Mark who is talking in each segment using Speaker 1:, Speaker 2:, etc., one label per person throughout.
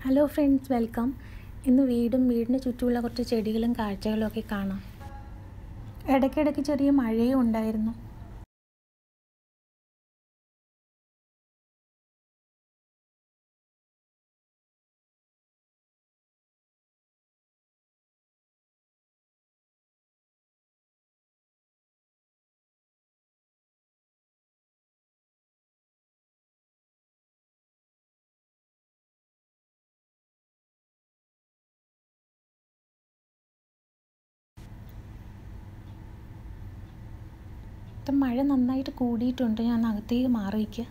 Speaker 1: hello friends welcome ഇന്ന് വീടും വീടിന് ചുറ്റുമുള്ള കുറച്ച് ചെടികളും കാഴ്ചകളും ഒക്കെ കാണാം ഇടയ്ക്കിടയ്ക്ക് ചെറിയ മഴയും ഉണ്ടായിരുന്നു ഇപ്പം മഴ നന്നായിട്ട് കൂടിയിട്ടുണ്ട് ഞാൻ അകത്തേക്ക് മാറി വയ്ക്കുക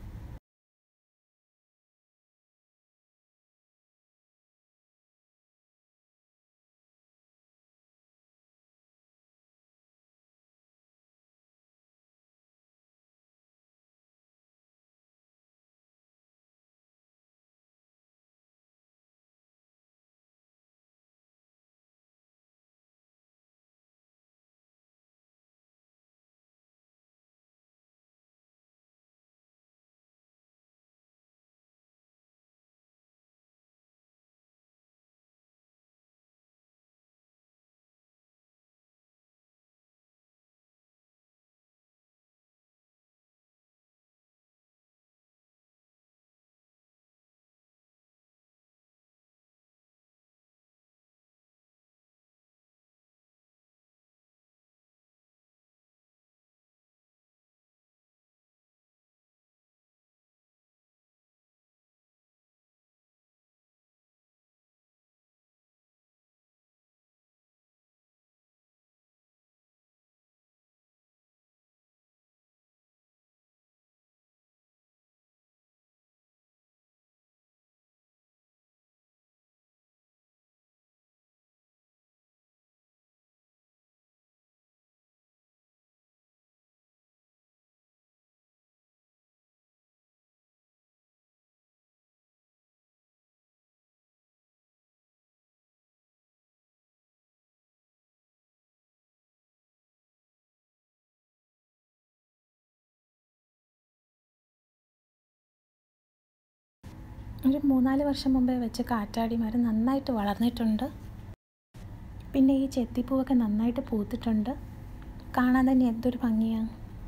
Speaker 1: ഒരു മൂന്നാല് വർഷം മുമ്പേ വെച്ച് കാറ്റാടി മരം നന്നായിട്ട് വളർന്നിട്ടുണ്ട് പിന്നെ ഈ ചെത്തിപ്പൂവൊക്കെ നന്നായിട്ട് പൂത്തിട്ടുണ്ട് കാണാൻ തന്നെ എന്തൊരു ഭംഗിയാണ്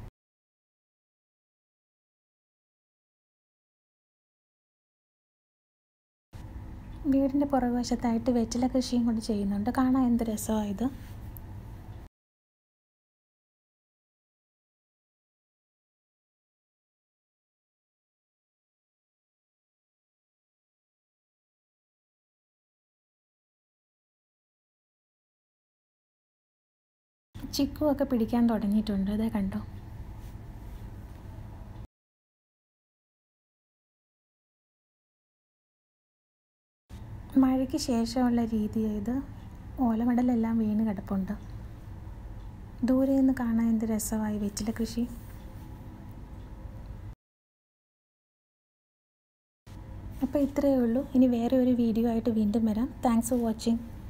Speaker 1: വീടിൻ്റെ പുറകുവശത്തായിട്ട് വെറ്റില കൃഷിയും കൊണ്ട് ചെയ്യുന്നുണ്ട് കാണാൻ എന്ത് രസമാണ് ഇത് ചിക്കുവൊക്കെ പിടിക്കാൻ തുടങ്ങിയിട്ടുണ്ട് ഇതേ കണ്ടോ മഴയ്ക്ക് ശേഷമുള്ള രീതി ഇത് ഓലമടലെല്ലാം വീണ് കിടപ്പുണ്ട് ദൂരെ നിന്ന് കാണാൻ എന്ത് രസമായി വെറ്റില കൃഷി അപ്പോൾ ഇത്രയേ ഉള്ളൂ ഇനി വേറെ ഒരു വീഡിയോ ആയിട്ട് വീണ്ടും വരാം താങ്ക്സ് ഫോർ വാച്ചിങ്